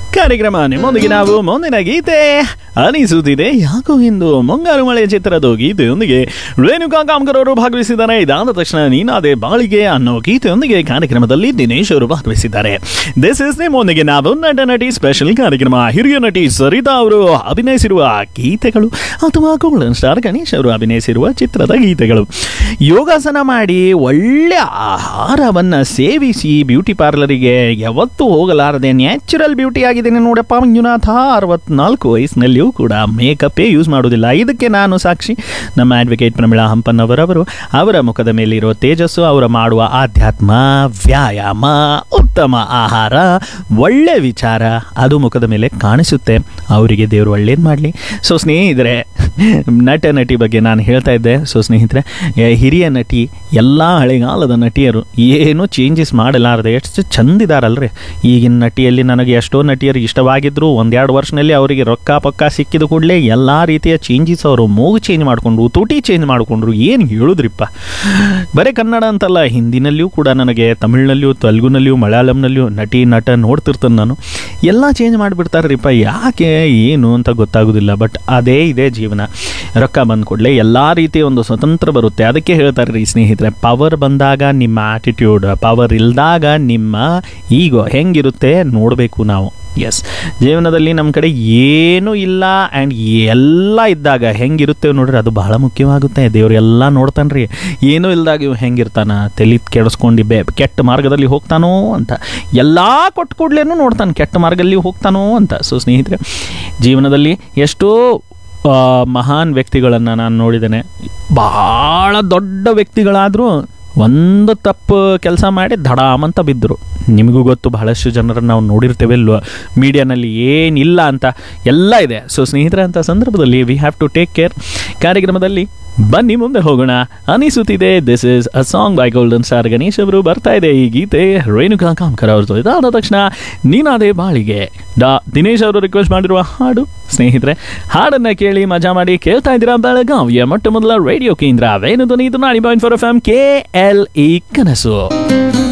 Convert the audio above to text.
ಕಾರ್ಯಕ್ರಮ ನಿಮ್ಮೊಂದಿಗೆ ನಾವು ಮುಂದಿನ ಗೀತೆ ಅನಿಸುತ್ತಿದೆ ಯಾಕೋ ಇಂದು ಮುಂಗಾರು ಮಳೆ ಚಿತ್ರದ ಗೀತೆಯೊಂದಿಗೆ ರೇಣುಕಾ ಕಾಮ್ಕರ್ ಅವರು ಭಾಗವಹಿಸಿದ್ದಾರೆ ಇದಾದ ತಕ್ಷಣ ನೀನಾದೆ ಬಾಳಿಗೆ ಅನ್ನೋ ಗೀತೆಯೊಂದಿಗೆ ಕಾರ್ಯಕ್ರಮದಲ್ಲಿ ದಿನೇಶ್ ಅವರು ಭಾಗವಹಿಸಿದ್ದಾರೆ ದಿಸ್ ಇಸ್ ನಿಮ್ಮೊಂದಿಗೆ ನಾವು ನಟ ನಟಿ ಸ್ಪೆಷಲ್ ಕಾರ್ಯಕ್ರಮ ಹಿರಿಯ ನಟಿ ಸರಿತಾ ಅವರು ಅಭಿನಯಿಸಿರುವ ಗೀತೆಗಳು ಅಥವಾ ಗೋಲ್ಡನ್ ಸ್ಟಾರ್ ಗಣೇಶ್ ಅವರು ಅಭಿನಯಿಸಿರುವ ಚಿತ್ರದ ಗೀತೆಗಳು ಯೋಗಾಸನ ಮಾಡಿ ಒಳ್ಳೆ ಆಹಾರವನ್ನ ಸೇವಿಸಿ ಬ್ಯೂಟಿ ಪಾರ್ಲರಿಗೆ ಯಾವತ್ತೂ ಹೋಗಲಾರದೆ ನ್ಯಾಚುರಲ್ ಬ್ಯೂಟಿ ಆಗಿದ್ದೀನಿ ನೋಡಪ್ಪ ಮಂಜುನಾಥ ಅರವತ್ನಾಲ್ಕು ವಯಸ್ಸಿನಲ್ಲಿಯೂ ಕೂಡ ಮೇಕಪ್ಪೇ ಯೂಸ್ ಮಾಡೋದಿಲ್ಲ ಇದಕ್ಕೆ ನಾನು ಸಾಕ್ಷಿ ನಮ್ಮ ಅಡ್ವೊಕೇಟ್ ಪ್ರಮಿಳಾ ಹಂಪನ್ನವರವರು ಅವರ ಮುಖದ ಮೇಲಿರೋ ತೇಜಸ್ಸು ಅವರ ಮಾಡುವ ಆಧ್ಯಾತ್ಮ ವ್ಯಾಯಾಮ ಉತ್ತಮ ಆಹಾರ ಒಳ್ಳೆ ವಿಚಾರ ಅದು ಮುಖದ ಮೇಲೆ ಕಾಣಿಸುತ್ತೆ ಅವರಿಗೆ ದೇವರು ಒಳ್ಳೇದು ಮಾಡಲಿ ಸೊ ಸ್ನೇಹಿತರೆ ನಟ ನಟಿ ಬಗ್ಗೆ ನಾನು ಹೇಳ್ತಾ ಇದ್ದೆ ಸೊ ಸ್ನೇಹಿತರೆ ಎ, ಹಿರಿಯ ನಟಿ ಎಲ್ಲ ಹಳೆಗಾಲದ ನಟಿಯರು ಏನೂ ಚೇಂಜಸ್ ಮಾಡಲಾರದೆ ಎಷ್ಟು ಚಂದಿದಾರಲ್ರಿ ಈಗಿನ ನಟಿಯಲ್ಲಿ ನನಗೆ ಎಷ್ಟೋ ನಟಿಯರು ಇಷ್ಟವಾಗಿದ್ದರು ಒಂದೆರಡು ವರ್ಷದಲ್ಲಿ ಅವರಿಗೆ ರೊಕ್ಕ ಪಕ್ಕ ಸಿಕ್ಕಿದ ಕೂಡಲೇ ಎಲ್ಲ ರೀತಿಯ ಚೇಂಜಸ್ ಅವರು ಮೂಗು ಚೇಂಜ್ ಮಾಡಿಕೊಂಡ್ರು ತುಟಿ ಚೇಂಜ್ ಮಾಡಿಕೊಂಡ್ರು ಏನು ಹೇಳುದ್ರಿಪ್ಪ ಬರೀ ಕನ್ನಡ ಅಂತಲ್ಲ ಹಿಂದಿನಲ್ಲಿಯೂ ಕೂಡ ನನಗೆ ತಮಿಳ್ನಲ್ಲಿಯೂ ತೆಲುಗುನಲ್ಲಿಯೂ ಮಲಯಾಳಂನಲ್ಲಿಯೂ ನಟಿ ನಟ ನೋಡ್ತಿರ್ತೇನೆ ನಾನು ಎಲ್ಲ ಚೇಂಜ್ ಮಾಡಿಬಿಡ್ತಾರ್ರಿಪ್ಪ ಯಾಕೆ ಏನು ಅಂತ ಗೊತ್ತಾಗೋದಿಲ್ಲ ಬಟ್ ಅದೇ ಇದೆ ಜೀವನ ರೊಕ್ಕ ಬಂದ ಕೂಡಲೇ ಎಲ್ಲ ರೀತಿಯ ಒಂದು ಸ್ವತಂತ್ರ ಬರುತ್ತೆ ಅದಕ್ಕೆ ಹೇಳ್ತಾರೆ ರೀ ಸ್ನೇಹಿತರೆ ಪವರ್ ಬಂದಾಗ ನಿಮ್ಮ ಆಟಿಟ್ಯೂಡ್ ಪವರ್ ಇಲ್ದಾಗ ನಿಮ್ಮ ಈಗೋ ಹೆಂಗಿರುತ್ತೆ ನೋಡಬೇಕು ನಾವು ಎಸ್ ಜೀವನದಲ್ಲಿ ನಮ್ಮ ಕಡೆ ಏನೂ ಇಲ್ಲ ಆ್ಯಂಡ್ ಎಲ್ಲ ಇದ್ದಾಗ ಹೆಂಗಿರುತ್ತೆ ನೋಡ್ರಿ ಅದು ಬಹಳ ಮುಖ್ಯವಾಗುತ್ತೆ ದೇವ್ರು ಎಲ್ಲ ನೋಡ್ತಾನೆ ರೀ ಏನೂ ಇಲ್ದಾಗ ಇವ್ ಹೆಂಗಿರ್ತಾನ ತಲೆ ಕೆಡಿಸ್ಕೊಂಡು ಬೆ ಕೆಟ್ಟ ಮಾರ್ಗದಲ್ಲಿ ಹೋಗ್ತಾನೋ ಅಂತ ಎಲ್ಲ ಕೊಟ್ಟು ಕೂಡ್ಲೇನು ನೋಡ್ತಾನೆ ಕೆಟ್ಟ ಮಾರ್ಗದಲ್ಲಿ ಹೋಗ್ತಾನೋ ಅಂತ ಸೊ ಸ್ನೇಹಿತರೆ ಜೀವನದಲ್ಲಿ ಎಷ್ಟೋ ಆ, ಮಹಾನ್ ವ್ಯಕ್ತಿಗಳನ್ನು ನಾನು ನೋಡಿದ್ದೇನೆ ಭಾಳ ದೊಡ್ಡ ವ್ಯಕ್ತಿಗಳಾದರೂ ಒಂದು ತಪ್ಪು ಕೆಲಸ ಮಾಡಿ ಧಡಾಮ್ ಅಂತ ಬಿದ್ದರು ನಿಮಗೂ ಗೊತ್ತು ಬಹಳಷ್ಟು ಜನರನ್ನು ನಾವು ನೋಡಿರ್ತೇವೆ ಅಲ್ವ ಮೀಡಿಯಾನಲ್ಲಿ ಏನಿಲ್ಲ ಅಂತ ಎಲ್ಲ ಇದೆ ಸೊ ಸ್ನೇಹಿತರ ಅಂತ ಸಂದರ್ಭದಲ್ಲಿ we have to take care ಕಾರ್ಯಕ್ರಮದಲ್ಲಿ ಬನ್ನಿ ಮುಂದೆ ಹೋಗೋಣ ಅನಿಸುತ್ತಿದೆ this is a song by golden star Ganesh ಅವರು ಬರ್ತಾ ಇದೆ ಈ ಗೀತೆ ರೇಣುಕಾ ಕಾಮ್ಕರ್ ಅವ್ರದ್ದು ಇದಾದ ತಕ್ಷಣ ನೀನಾದೇ ಬಾಳಿಗೆ ಡಾ ದಿನೇಶ್ ಅವರು ರಿಕ್ವೆಸ್ಟ್ ಮಾಡಿರುವ ಹಾಡು ಸ್ನೇಹಿತರೆ ಹಾಡನ್ನ ಕೇಳಿ ಮಜಾ ಮಾಡಿ ಕೇಳ್ತಾ ಇದ್ದೀರಾ ಬೆಳಗಾವಿಯ ಮೊಟ್ಟ ಮೊದಲ ರೇಡಿಯೋ ಕೇಂದ್ರ ವೇಣು ಧ್ವನಿ ಇದು ninety point four F M K L E ಕನಸು